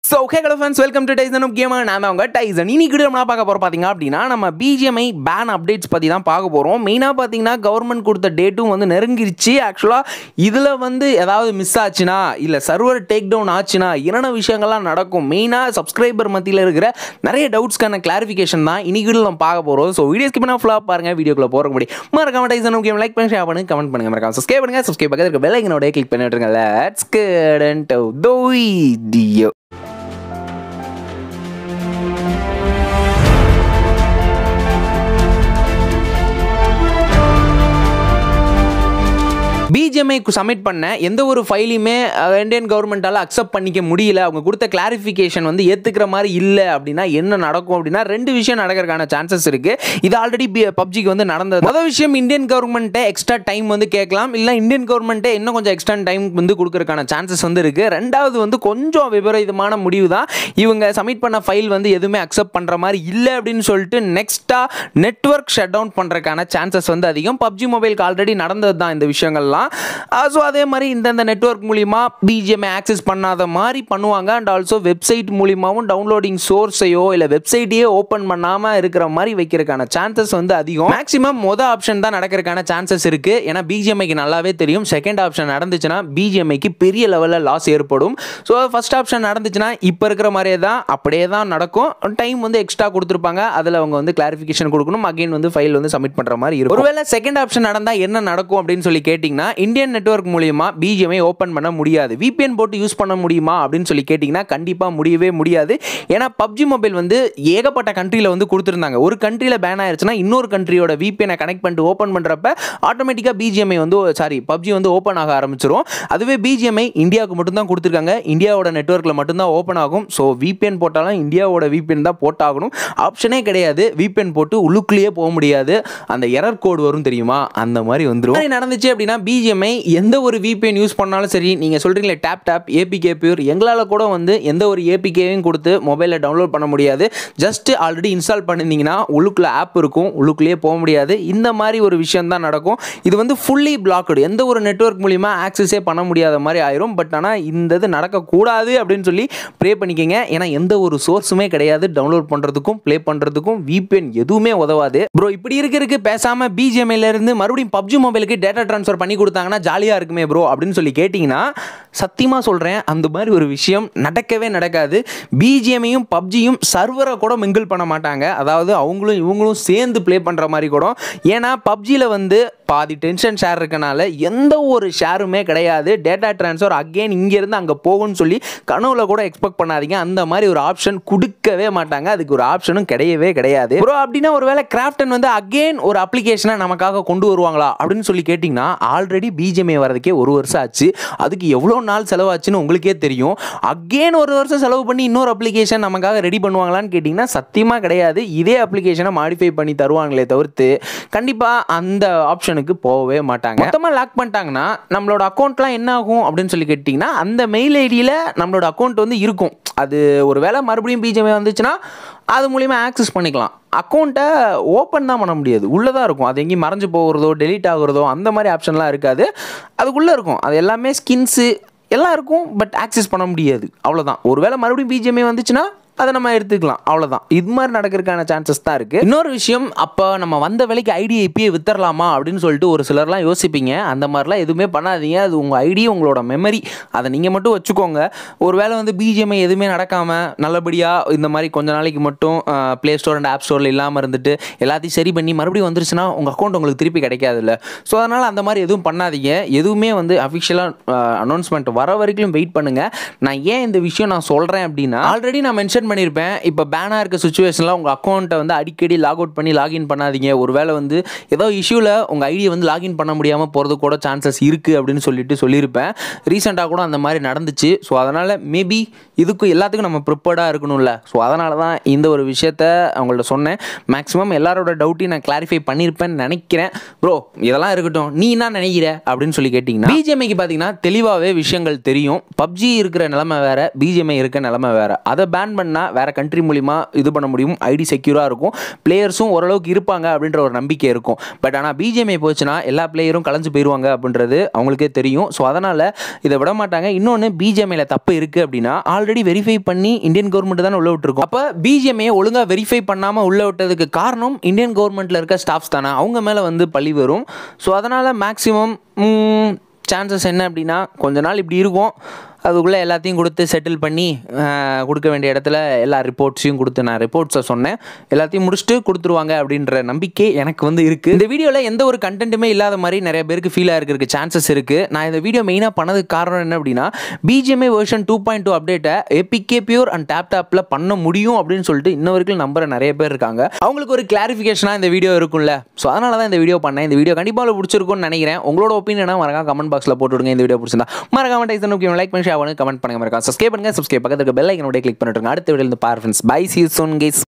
so okay hello friends welcome to Tyson gamer நான் அவங்க Tyson இன்னைக்கு வீடியோ நம்ம பார்க்க போகிறோம் பார்த்தீங்க அப்படின்னா நம்ம பிஜிஎம்ஐ பேன் அப்டேட்ஸ் பற்றி தான் பார்க்க போகிறோம் மெயினாக பார்த்தீங்கன்னா கவர்மெண்ட் கொடுத்த டேட்டும் வந்து நெருங்கிருச்சு ஆக்சுவலாக இதில் வந்து ஏதாவது மிஸ் ஆச்சுன்னா இல்லை சர்வர் டேக் டவுன் ஆச்சுன்னா என்னென்ன விஷயங்கள்லாம் நடக்கும் மெயினாக சப்ஸ்கிரைபர் மத்தியில் இருக்கிற நிறைய டவுட்ஸ்க்கான கிளாரிஃபிகேஷன் தான் இன்னைக்கு வீடியோ நம்ம பார்க்க போகிறோம் ஸோ வீடியோ ஸ்கிப் பண்ணால் ஃபுல்லாக பாருங்கள் வீடியோக்குள்ள போகிற முடி மறக்காம டைசன் கேம் லைக் பண்ணி ஷேர் பண்ணுங்க கமெண்ட் பண்ணுங்க மறக்காம சப்ஸ்கிரைப் பண்ணுங்க சப்ஸ்கிரைப் பக்கத்தில் இருக்க பெல் ஐக்கனோட கிளிக் பண்ணி விட்டுருங்க let's get into the video BGMI submit பண்ண எந்த ஒரு ஃபைலையுமே இந்தியன் கவர்மெண்ட்டால் அக்செப்ட் பண்ணிக்க முடியல அவங்க கொடுத்த கிளாரிஃபிகேஷன் வந்து ஏற்றுக்கிற மாதிரி இல்லை அப்படின்னா என்ன நடக்கும் அப்படின்னா ரெண்டு விஷயம் நடக்கிறதுக்கான சான்சஸ் இருக்கு இது ஆல்ரெடி பப்ஜிக்கு வந்து நடந்தது முதல் விஷயம் இந்தியன் கவர்மெண்ட்டை எக்ஸ்ட்ரா டைம் வந்து கேட்கலாம் இல்லை இந்தியன் கவர்மெண்ட்டே இன்னும் கொஞ்சம் எக்ஸ்ட்ரா டைம் வந்து கொடுக்கறதுக்கான சான்சஸ் வந்து இருக்கு ரெண்டாவது வந்து கொஞ்சம் விபரீதமான முடிவு தான் இவங்க சப்மிட் பண்ண ஃபைல் வந்து எதுவுமே அக்செப்ட் பண்ணுற மாதிரி இல்லை அப்படின்னு சொல்லிட்டு நெக்ஸ்ட்டாக நெட்ஒர்க் ஷட் டவுன் பண்ணுறதுக்கான சான்சஸ் வந்து அதிகம் பப்ஜி மொபைலுக்கு ஆல்ரெடி நடந்தது தான் இந்த விஷயங்கள்லாம் ஸோ அதே மாதிரி இந்தந்த நெட்ஒர்க் மூலிமா பிஜிஎம்ஐ ஆக்சஸ் பண்ணாத மாதிரி பண்ணுவாங்க அண்ட் ஆல்சோ வெப்சைட் மூலியமாகவும் டவுன்லோடிங் சோர்ஸையோ இல்லை வெப்சைட்டையே ஓப்பன் பண்ணாமல் இருக்கிற மாதிரி வைக்கிறதுக்கான சான்சஸ் வந்து அதிகம் மேக்ஸிமம் மொதல் ஆப்ஷன் தான் நடக்கிறதுக்கான சான்சஸ் இருக்குது ஏன்னா பிஜிஎம்ஐக்கு நல்லாவே தெரியும் செகண்ட் ஆப்ஷன் நடந்துச்சுன்னா பிஜிஎம்ஐக்கு பெரிய லெவலில் லாஸ் ஏற்படும் ஸோ ஃபர்ஸ்ட் ஆப்ஷன் நடந்துச்சுன்னா இப்போ இருக்கிற மாதிரியே தான் அப்படியே தான் நடக்கும் டைம் வந்து எக்ஸ்ட்ரா கொடுத்துருப்பாங்க அதில் அவங்க வந்து கிளாரிஃபிகேஷன் கொடுக்கணும் அகைன் வந்து ஃபைல் வந்து சப்மிட் பண்ணுற மாதிரி இருக்கும் ஒருவேளை செகண்ட் ஆப்ஷன் நடந்தால் என்ன நடக்கும் அப்படின்னு சொல்லி கேட்டிங்கன்னா இந்தியன் நெட்ஒர்க் மூலியமா பிஜிஎம்ஐ ஓப்பன் பண்ண முடியாது விபிஎன் போட்டு யூஸ் பண்ண முடியுமா அப்படின்னு சொல்லி கேட்டிங்கன்னா கண்டிப்பாக முடியவே முடியாது ஏன்னா பப்ஜி மொபைல் வந்து ஏகப்பட்ட கண்ட்ரியில் வந்து கொடுத்துருந்தாங்க ஒரு கண்ட்ரியில் பேன் ஆயிருச்சுன்னா இன்னொரு கண்ட்ரியோட விபிஎனை கனெக்ட் பண்ணிட்டு ஓப்பன் பண்ணுறப்ப ஆட்டோமேட்டிக்காக பிஜிஎம்ஐ வந்து சாரி பப்ஜி வந்து ஓப்பன் ஆக ஆரம்பிச்சிரும் அதுவே பிஜிஎம்ஐ இந்தியாவுக்கு மட்டும்தான் கொடுத்துருக்காங்க இந்தியாவோட நெட்ஒர்க்கில் மட்டும்தான் ஓப்பன் ஆகும் ஸோ விபிஎன் போட்டாலும் இந்தியாவோட விபிஎன் தான் போட்டாகணும் ஆப்ஷனே கிடையாது விபிஎன் போட்டு உள்ளுக்குள்ளேயே போக முடியாது அந்த எரர் கோடு வரும் தெரியுமா அந்த மாதிரி வந்துடும் மாதிரி நடந்துச்சு அப்படின்னா பிஜிஎம்ஐ எந்த ஒரு விபிஎன் யூஸ் பண்ணாலும் சரி நீங்கள் சொல்கிறீங்களே டேப் டேப் ஏபிகே பியூர் எங்களால் கூட வந்து எந்த ஒரு ஏபிகேவையும் கொடுத்து மொபைலில் டவுன்லோட் பண்ண முடியாது ஜஸ்ட் ஆல்ரெடி இன்ஸ்டால் பண்ணியிருந்தீங்கன்னா உள்ளுக்குள்ள ஆப் இருக்கும் உள்ளுக்குள்ளேயே போக முடியாது இந்த மாதிரி ஒரு விஷயம் தான் நடக்கும் இது வந்து ஃபுல்லி பிளாக்டு எந்த ஒரு நெட்ஒர்க் மூலிமா ஆக்சஸே பண்ண முடியாத மாதிரி ஆயிரும் பட் ஆனால் இந்த இது நடக்கக்கூடாது அப்படின்னு சொல்லி ப்ரே பண்ணிக்கங்க ஏன்னா எந்த ஒரு சோர்ஸுமே கிடையாது டவுன்லோட் பண்ணுறதுக்கும் ப்ளே பண்ணுறதுக்கும் விபிஎன் எதுவுமே உதவாது ப்ரோ இப்படி இருக்கிறதுக்கு பேசாமல் பிஜிஎம்ஐல இருந்து மறுபடியும் பப்ஜி மொபைலுக்கு டேட்டா ட்ரான்ஸ்ஃபர் பண்ணி கொடுத்தாங்கன்னா ஜாலியாக இருக்குமே ப்ரோ அப்படின்னு சொல்லி கேட்டிங்கன்னா சத்தியமாக சொல்கிறேன் அந்த மாதிரி ஒரு விஷயம் நடக்கவே நடக்காது பிஜிஎம்ஐயும் பப்ஜியும் சர்வரை கூட மிங்கிள் பண்ண மாட்டாங்க அதாவது அவங்களும் இவங்களும் சேர்ந்து ப்ளே பண்ணுற மாதிரி கூட ஏன்னா பப்ஜியில் வந்து பாதி டென்ஷன் ஷேர் இருக்கனால எந்த ஒரு ஷேருமே கிடையாது டேட்டா ட்ரான்ஸ்ஃபர் அகெயின் இங்கேருந்து அங்கே போகும்னு சொல்லி கனவுல கூட எக்ஸ்பெக்ட் பண்ணாதீங்க அந்த மாதிரி ஒரு ஆப்ஷன் கொடுக்கவே மாட்டாங்க அதுக்கு ஒரு ஆப்ஷனும் கிடையவே கிடையாது ப்ரோ அப்படின்னா ஒருவேளை கிராஃப்டன் வந்து அகெயின் ஒரு அப்ளிகேஷனை நமக்காக கொண்டு வருவாங்களா அப்படின்னு சொல்லி கேட்டிங்கன்னா ஆல்ரெடி பிஜிஎம்ஐ வரதுக்கே ஒரு வருஷம் ஆச்சு அதுக்கு எவ்வளோ நாள் செலவாச்சுன்னு உங்களுக்கே தெரியும் அகெயின் ஒரு வருஷம் செலவு பண்ணி இன்னொரு அப்ளிகேஷன் நமக்காக ரெடி பண்ணுவாங்களான்னு கேட்டிங்கன்னா சத்தியமாக கிடையாது இதே அப்ளிகேஷனை மாடிஃபை பண்ணி தருவாங்களே தவிர்த்து கண்டிப்பாக அந்த ஆப்ஷனுக்கு போகவே மாட்டாங்க மொத்தமாக லாக் பண்ணிட்டாங்கன்னா நம்மளோட அக்கௌண்ட்லாம் என்ன ஆகும் அப்படின்னு சொல்லி கேட்டிங்கன்னா அந்த மெயில் ஐடியில் நம்மளோட அக்கௌண்ட் வந்து இருக்கும் அது ஒரு வேளை மறுபடியும் பிஜிஎம்ஐ வந்துச்சுன்னா அது மூலிமா ஆக்சஸ் பண்ணிக்கலாம் அக்கௌண்ட்டை ஓப்பன் தான் பண்ண முடியாது உள்ளே தான் இருக்கும் அது எங்கேயும் மறைஞ்சு போகிறதோ டெலீட் ஆகுறதோ அந்த மாதிரி ஆப்ஷன்லாம் இருக்காது அதுக்குள்ளே இருக்கும் அது எல்லாமே ஸ்கின்ஸு எல்லாம் இருக்கும் பட் ஆக்சஸ் பண்ண முடியாது அவ்வளோதான் ஒருவேளை மறுபடியும் பிஜிஎம்ஐ வந்துச்சுன்னா அதை நம்ம எடுத்துக்கலாம் அவ்வளோதான் இது மாதிரி நடக்கிறதுக்கான சான்சஸ் தான் இருக்குது இன்னொரு விஷயம் அப்போ நம்ம வந்த வேலைக்கு ஐடியை இப்பயே வித்தரலாமா அப்படின்னு சொல்லிட்டு ஒரு சிலர்லாம் யோசிப்பீங்க அந்த மாதிரிலாம் எதுவுமே பண்ணாதீங்க அது உங்கள் ஐடி உங்களோட மெமரி அதை நீங்கள் மட்டும் வச்சுக்கோங்க ஒரு வேளை வந்து பிஜிஎம்ஐ எதுவுமே நடக்காமல் நல்லபடியாக இந்த மாதிரி கொஞ்ச நாளைக்கு மட்டும் ப்ளே ஸ்டோர் அண்ட் ஆப் ஸ்டோரில் இல்லாமல் இருந்துட்டு எல்லாத்தையும் சரி பண்ணி மறுபடியும் வந்துருச்சுன்னா உங்கள் அக்கௌண்ட் உங்களுக்கு திருப்பி கிடைக்காதுல்ல ஸோ அதனால் அந்த மாதிரி எதுவும் பண்ணாதீங்க எதுவுமே வந்து அஃபிஷியலாக அனௌன்ஸ்மெண்ட் வர வரைக்கும் வெயிட் பண்ணுங்கள் நான் ஏன் இந்த விஷயம் நான் சொல்கிறேன் அப்படின்னா ஆல்ரெடி நான் மென்ஷன் மென்ஷன் பண்ணியிருப்பேன் இப்போ பேனாக இருக்க சுச்சுவேஷனில் உங்கள் அக்கௌண்ட்டை வந்து அடிக்கடி லாக் அவுட் பண்ணி லாகின் பண்ணாதீங்க ஒரு வேளை வந்து ஏதோ இஷ்யூவில் உங்கள் ஐடியை வந்து லாகின் பண்ண முடியாமல் போகிறது கூட சான்சஸ் இருக்குது அப்படின்னு சொல்லிட்டு சொல்லியிருப்பேன் ரீசெண்டாக கூட அந்த மாதிரி நடந்துச்சு ஸோ அதனால் மேபி இதுக்கும் எல்லாத்துக்கும் நம்ம ப்ரிப்பேர்டாக இருக்கணும்ல ஸோ அதனால தான் இந்த ஒரு விஷயத்த அவங்கள்ட்ட சொன்னேன் மேக்ஸிமம் எல்லாரோட டவுட்டையும் நான் கிளாரிஃபை பண்ணியிருப்பேன்னு நினைக்கிறேன் ப்ரோ இதெல்லாம் இருக்கட்டும் நீ என்ன நினைக்கிற அப்படின்னு சொல்லி கேட்டிங்கன்னா பிஜிஎம்ஐக்கு பார்த்தீங்கன்னா தெளிவாகவே விஷயங்கள் தெரியும் பப்ஜி இருக்கிற நிலமை வேறு பிஜிஎம்ஐ இருக்கிற நிலமை வேறு அதை பேன் பண்ண பண்ணால் வேறு கண்ட்ரி மூலிமா இது பண்ண முடியும் ஐடி செக்யூராக இருக்கும் பிளேயர்ஸும் ஓரளவுக்கு இருப்பாங்க அப்படின்ற ஒரு நம்பிக்கை இருக்கும் பட் ஆனால் பிஜிஎம்ஐ போச்சுன்னா எல்லா பிளேயரும் கலைஞ்சு போயிடுவாங்க அப்படின்றது அவங்களுக்கே தெரியும் ஸோ அதனால் இதை விட மாட்டாங்க இன்னொன்று பிஜிஎம்ஐல தப்பு இருக்குது அப்படின்னா ஆல்ரெடி வெரிஃபை பண்ணி இந்தியன் கவர்மெண்ட் தானே உள்ள விட்டுருக்கோம் அப்போ பிஜிஎம்ஐ ஒழுங்காக வெரிஃபை பண்ணாமல் உள்ள விட்டதுக்கு காரணம் இந்தியன் கவர்மெண்ட்டில் இருக்க ஸ்டாஃப்ஸ் தானே அவங்க மேலே வந்து பழி வரும் ஸோ அதனால் மேக்ஸிமம் சான்சஸ் என்ன அப்படின்னா கொஞ்ச நாள் இப்படி இருக்கும் அதுக்குள்ளே எல்லாத்தையும் கொடுத்து செட்டில் பண்ணி ஆஹ், கொடுக்க வேண்டிய இடத்துல எல்லா ரிப்போர்ட்ஸையும் கொடுத்து நான் ரிப்போர்ட்ஸை சொன்னேன் எல்லாத்தையும் முடிச்சுட்டு கொடுத்துருவாங்க அப்படின்ற நம்பிக்கை எனக்கு வந்து இருக்குது இந்த வீடியோவில் எந்த ஒரு கண்டென்ட்டுமே இல்லாத மாதிரி நிறைய பேருக்கு ஃபீல் ஆகிறதுக்கு சான்சஸ் இருக்குது நான் இந்த வீடியோ மெயினாக பண்ணதுக்கு காரணம் என்ன அப்படின்னா BGMI version two point two அப்டேட்டை ஏபிகே பியூர் அண்ட் டேப் டாப்பில் பண்ண முடியும் அப்படின்னு சொல்லிட்டு இன்ன வரைக்கும் நம்புற நிறைய பேர் இருக்காங்க அவங்களுக்கு ஒரு கிளாரிஃபிகேஷனாக இந்த வீடியோ இருக்கும்ல ஸோ அதனால தான் இந்த வீடியோ பண்ணேன் இந்த வீடியோ கண்டிப்பாக உங்களுக்கு பிடிச்சிருக்கும்னு நினைக்கிறேன் உங்களோட ஒப்பீனியனாக மறக்காம கமெண்ட் பாக்ஸில் போட்டு விடுங்க இந்த வீடியோ பிடிச்சிருந்தா மறக்காம டைசன் முக்கியம் லைக் பண்ணி ஷேர் பண்ணுங்க கமெண்ட் பண்ணுங்க மறக்காம சப்ஸ்கிரைப் பண்ணுங்க சப்ஸ்கிரைப் பக்கத்துக்கு பெல் ஐக்கனோட கிளிக் பண்ணிட்டு அடுத்த வீடியோ இருந்து பார் friends bye see soon case